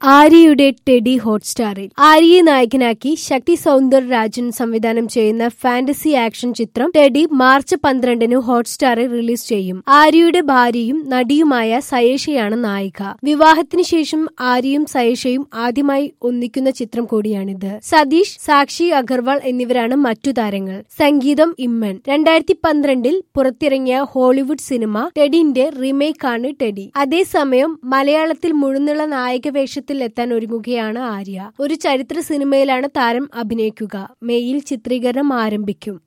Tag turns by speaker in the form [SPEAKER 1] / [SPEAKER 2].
[SPEAKER 1] ആര്യയുടെ ടെഡി ഹോട്ട്സ്റ്റാറിൽ ആര്യയെ നായകനാക്കി ശക്തി സൗന്ദർ രാജൻ സംവിധാനം ചെയ്യുന്ന ഫാന്റസി ആക്ഷൻ ചിത്രം ടെഡി മാർച്ച് പന്ത്രണ്ടിന് ഹോട്ട്സ്റ്റാറിൽ റിലീസ് ചെയ്യും ആര്യയുടെ ഭാര്യയും നടിയുമായ സയേഷയാണ് നായിക വിവാഹത്തിന് ശേഷം ആര്യയും സയേഷയും ആദ്യമായി ഒന്നിക്കുന്ന ചിത്രം കൂടിയാണിത് സതീഷ് സാക്ഷി അഗർവാൾ എന്നിവരാണ് മറ്റു താരങ്ങൾ സംഗീതം ഇമ്മൻ രണ്ടായിരത്തി പന്ത്രണ്ടിൽ പുറത്തിറങ്ങിയ ഹോളിവുഡ് സിനിമ ടെഡിന്റെ റീമേക്കാണ് ടെഡി അതേസമയം മലയാളത്തിൽ മുഴുന്നുള്ള നായക വേഷത്തിൽ എത്താൻ ഒരുങ്ങുകയാണ് ആര്യ ഒരു ചരിത്ര സിനിമയിലാണ് താരം അഭിനയിക്കുക മെയ്യിൽ ചിത്രീകരണം ആരംഭിക്കും